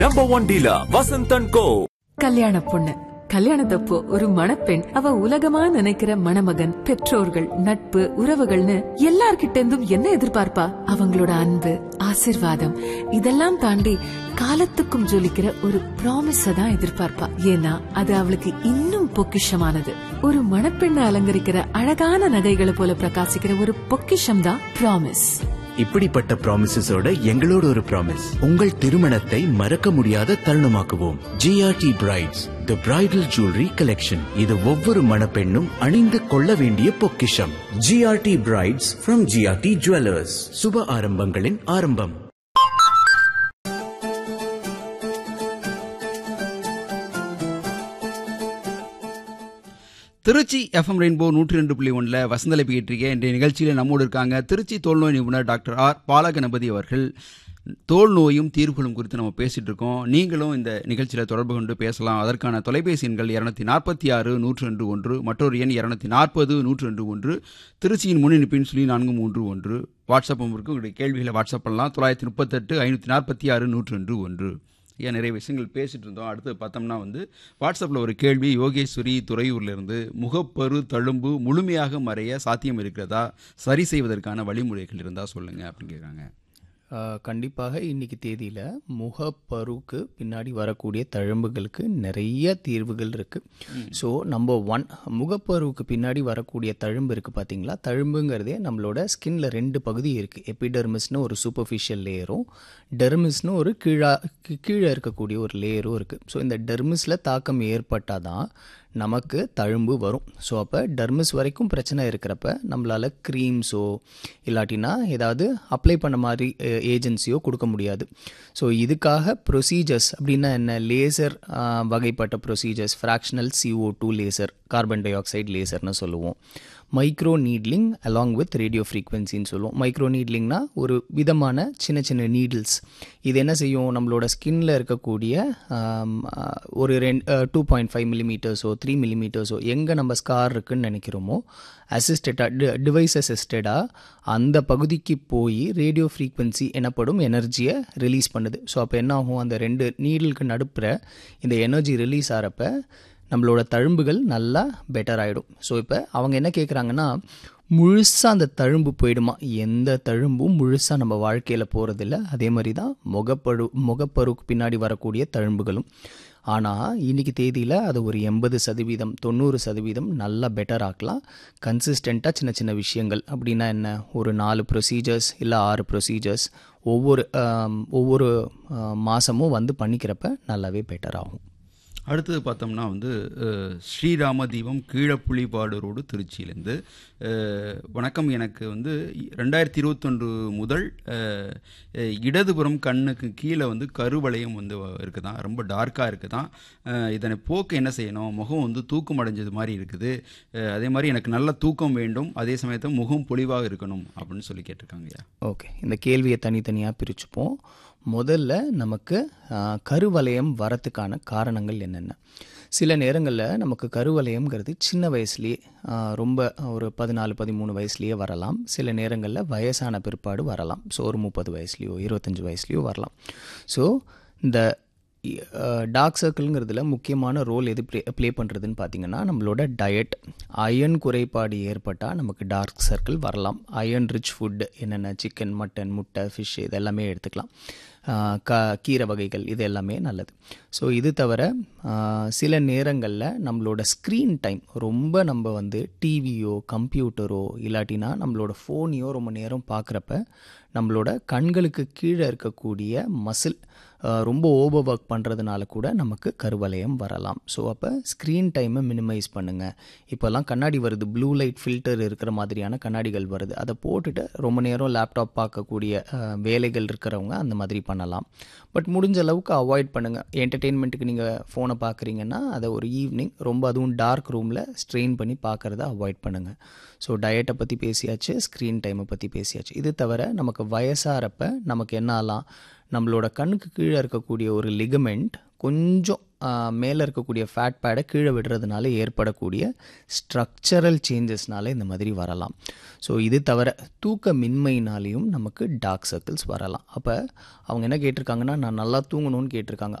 number one dealer Vasanthan co கல்யாண பொண்ணு கல்யாணத்தப்போ ஒரு மணப்பெண் அவ உலகமா நினைக்கிற மணமகன் பெற்றோர்கள் நட்பு உறவுகள்னு எல்லார்கிட்ட இருந்தும் என்ன எதிர்பார்ப்பா அவங்களோட அன்பு ஆசிர்வாதம் இதெல்லாம் தாண்டி காலத்துக்கும் ஜொலிக்கிற ஒரு ப்ராமிஸ தான் எதிர்பார்ப்பா ஏன்னா அது அவளுக்கு இன்னும் பொக்கிஷமானது ஒரு மணப்பெண்ணை அலங்கரிக்கிற அழகான நகைகளை போல பிரகாசிக்கிற ஒரு பொக்கிஷம் தான் ப்ராமிஸ் இப்படிப்பட்ட ப்ராமிசஸோட எங்களோட ஒரு ப்ராமிஸ் உங்கள் திருமணத்தை மறக்க முடியாத தருணமாக்குவோம் GRT brides the bridal jewellery collection இது ஒவ்வொரு மணப்பெண்ணும் அணிந்து கொள்ள வேண்டிய பொக்கிஷம் GRT brides from GRT jewellers சுப ஆரம்பங்களின் ஆரம்பம் திருச்சி எஃப்எம் ரெயின்போ நூற்றி ரெண்டு புள்ளி ஒன்றில் வசந்தலை பேட்டிருக்கேன் இன்றைய நிகழ்ச்சியில் நம்மோடு இருக்காங்க திருச்சி தோல்நோய் நிபுணர் டாக்டர் ஆர் பாலகணபதி அவர்கள் தோல் நோயும் தீர்வுகளும் குறித்து நம்ம பேசிட்டு இருக்கோம் நீங்களும் இந்த நிகழ்ச்சியில் தொடர்பு கொண்டு பேசலாம் அதற்கான தொலைபேசி எண்கள் இரநூத்தி நாற்பத்தி ஆறு நூற்று ரெண்டு ஒன்று மற்றொரு எண் இரநூத்தி நாற்பது நூற்று ரெண்டு ஒன்று திருச்சியின் முன்னிணைப்பின் சொல்லி நான்கு மூன்று ஒன்று வாட்ஸ்அப் நம்பருக்கு உங்களுடைய கேள்விகளை வாட்ஸ்அப் பண்ணலாம் தொள்ளாயிரத்தி முப்பத்தெட்டு ஐநூற்றி நாற்பத்தி ஆறு நூற்று ரெண்டு ஒன்று ஏன் நிறைய விஷயங்கள் பேசிட்டு இருந்தோம் அடுத்து பார்த்தோம்னா வந்து வாட்ஸ்அப்பில் ஒரு கேள்வி யோகேஸ்வரி துறையூர்லேருந்து முகப்பரு தழும்பு முழுமையாக மறைய சாத்தியம் இருக்கிறதா சரி செய்வதற்கான வழிமுறைகள் இருந்தால் சொல்லுங்கள் அப்படின்னு கேட்குறாங்க ஆஹ் கண்டிப்பாக இன்னைக்கு தேதியில் முகப்பருவுக்கு பின்னாடி வரக்கூடிய தழும்புகளுக்கு நிறைய தீர்வுகள் இருக்குது ஸோ நம்பர் ஒன் முகப்பருவுக்கு பின்னாடி வரக்கூடிய தழும்பு இருக்குது பார்த்தீங்களா தழும்புங்கிறதே நம்மளோட ஸ்கின்ல ரெண்டு பகுதி இருக்குது எபிடெர்மிஸ்னு ஒரு சூப்பர்ஃபிஷியல் லேயரும் டெர்மிஸ்னு ஒரு கீழா கீ- கீழே இருக்கக்கூடிய ஒரு லேயரும் இருக்குது ஸோ இந்த டெர்மிஸில் தாக்கம் ஏற்பட்டால் தான் நமக்கு தழும்பு வரும் ஸோ அப்போ டெர்மிஸ் வரைக்கும் பிரச்சனை இருக்கிறப்ப நம்மளால் க்ரீம்ஸோ இல்லாட்டினா ஏதாவது அப்ளை பண்ண மாதிரி ஏஜென்சியோ கொடுக்க முடியாது ஸோ இதுக்காக ப்ரொசீஜர்ஸ் அப்படின்னா என்ன லேசர் வகைப்பட்ட procedures fractional CO2 two laser carbon dioxide லேசர்னு சொல்லுவோம் micro needling along with radio ஃப்ரீக்வன்சின்னு சொல்லுவோம் மைக்ரோ நீட்லிங்னா ஒரு விதமான சின்ன சின்ன நீடில்ஸ் இது என்ன செய்யும் நம்மளோட ஸ்கின்ல இருக்கக்கூடிய ஆம், ஆ, ஒரு ரெண்டு டூ பாயிண்ட் ஃபைவ் மில்லிமீட்டர்ஸோ த்ரீ மில்லிமீட்டர்ஸோ எங்கே நம்ம ஸ்கார் இருக்குன்னு நினைக்கிறோமோ அசிஸ்டடாக டிவைஸ் அசிஸ்டடாக அந்த பகுதிக்கு போய் ரேடியோ ஃப்ரீக்வன்சி எனப்படும் எனர்ஜியை ரிலீஸ் பண்ணுது ஸோ அப்போ என்ன ஆகும் அந்த ரெண்டு நீடலுக்கு நடுப்புற இந்த எனர்ஜி ரிலீஸ் ஆகிறப்ப நம்மளோட தழும்புகள் நல்லா பெட்டர் ஆகிடும் ஸோ இப்போ அவங்க என்ன கேட்குறாங்கன்னா முழுசாக அந்த தழும்பு போயிடுமா எந்த தழும்பும் முழுசாக நம்ம வாழ்க்கையில் போகிறதில்ல அதே மாதிரி தான் முகப்பரு முகப்பருவுக்கு பின்னாடி வரக்கூடிய தழும்புகளும் ஆனால் இன்னைக்கு தேதியில் அது ஒரு எண்பது சதவீதம் தொண்ணூறு சதவீதம் நல்லா பெட்டர் ஆக்கலாம் கன்சிஸ்டண்ட்டாக சின்ன சின்ன விஷயங்கள் அப்படின்னா என்ன ஒரு நாலு ப்ரொசீஜர்ஸ் இல்லை ஆறு ப்ரொசீஜர்ஸ் ஒவ்வொரு ஆம், ஒவ்வொரு ஆ, மாதமும் வந்து பண்ணிக்கிறப்ப நல்லாவே பெட்டர் ஆகும் அடுத்தது பார்த்தோம்னா வந்து அஹ், ஸ்ரீராம தீபம் கீழப்புலிபாடு ரோடு திருச்சியிலேருந்து அஹ், வணக்கம் எனக்கு வந்து ரெண்டாயிரத்தி இருபத்தொன்று முதல் அஹ், அஹ், இடதுபுறம் கண்ணுக்கு கீழே வந்து கருவளையம் வந்து இருக்குதான் ரொம்ப டார்க்காக இருக்குதான் அஹ், இதனை போக்க என்ன செய்யணும் முகம் வந்து தூக்கம் அடைஞ்சது மாதிரி இருக்குது அஹ், அதே மாதிரி எனக்கு நல்ல தூக்கம் வேண்டும் அதே சமயத்தில் முகம் பொலிவாக இருக்கணும் அப்படின்னு சொல்லி கேட்டிருக்காங்கய்யா ஓகே இந்த கேள்வியை தனித்தனியாக பிரிச்சுப்போம் முதல்ல நமக்கு ஆ, கருவளையம் வரத்துக்கான காரணங்கள் என்னென்ன சில நேரங்களில் நமக்கு கருவளையம்ங்கிறது சின்ன வயசுலேயே ஆ, ரொம்ப ஒரு பதினாலு பதிமூணு வயசுலேயே வரலாம் சில நேரங்களில் வயசான பிற்பாடு வரலாம் ஸோ ஒரு முப்பது வயசுலேயோ இருபத்தஞ்சி வயசுலேயோ வரலாம் ஸோ இந்த டார்க் சர்க்கிள்ங்கிறதுல முக்கியமான ரோல் எது ப்ளே ப்ளே பண்ணுறதுன்னு பார்த்தீங்கன்னா நம்மளோட டயட் அயன் குறைபாடு ஏற்பட்டால் நமக்கு டார்க் சர்க்கிள் வரலாம் அயன் ரிச் ஃபுட் என்னென்ன சிக்கன் மட்டன் முட்டை ஃபிஷ் இது எல்லாமே எடுத்துக்கலாம் ஆஹ் க கீரை வகைகள் இது எல்லாமே நல்லது ஸோ இது தவிர ஆஹ் சில நேரங்களில் நம்மளோட ஸ்க்ரீன் டைம் ரொம்ப நம்ம வந்து டிவியோ கம்ப்யூட்டரோ இல்லாட்டினா நம்மளோட ஃபோனையோ ரொம்ப நேரம் பார்க்குறப்ப நம்மளோட கண்களுக்கு கீழே இருக்கக்கூடிய மசில் ரொம்ப ஓவர் ஒர்க் பண்ணுறதுனால கூட நமக்கு கருவளையம் வரலாம் ஸோ அப்போ ஸ்க்ரீன் டைமை மினிமைஸ் பண்ணுங்கள் இப்போல்லாம் கண்ணாடி வருது ப்ளூ லைட் ஃபில்டர் இருக்கிற மாதிரியான கண்ணாடிகள் வருது அதை போட்டுட்டு ரொம்ப நேரம் லேப்டாப் பார்க்கக்கூடிய அஹ், வேலைகள் இருக்கிறவங்க அந்த மாதிரி பண்ணலாம் பட் முடிஞ்ச அளவுக்கு அவாய்ட் பண்ணுங்கள் என்டர்டெயின்மெண்ட்டுக்கு நீங்கள் ஃபோனை பார்க்குறீங்கன்னா அதை ஒரு ஈவினிங் ரொம்ப அதுவும் டார்க் ரூமில் ஸ்ட்ரெயின் பண்ணி பார்க்குறத அவாய்ட் பண்ணுங்கள் ஸோ டயட்டை பற்றி பேசியாச்சு ஸ்க்ரீன் டைமை பற்றி பேசியாச்சு இது தவிர நமக்கு வயசாகிறப்ப நமக்கு என்ன ஆகலாம் நம்மளோட கண்ணுக்கு கீழே இருக்கக்கூடிய ஒரு லிகமெண்ட் கொஞ்சம் மேலே இருக்கக்கூடிய ஃபேட் பேடை கீழே விடுறதுனால ஏற்படக்கூடிய ஸ்ட்ரக்சரல் சேஞ்சஸ்னால இந்த மாதிரி வரலாம் ஸோ இது தவிர தூக்கமின்மையினாலேயும் நமக்கு டார்க் சர்க்கிள்ஸ் வரலாம் அப்போ அவங்க என்ன கேட்டிருக்காங்கன்னா நான் நல்லா தூங்கணும்னு கேட்டிருக்காங்க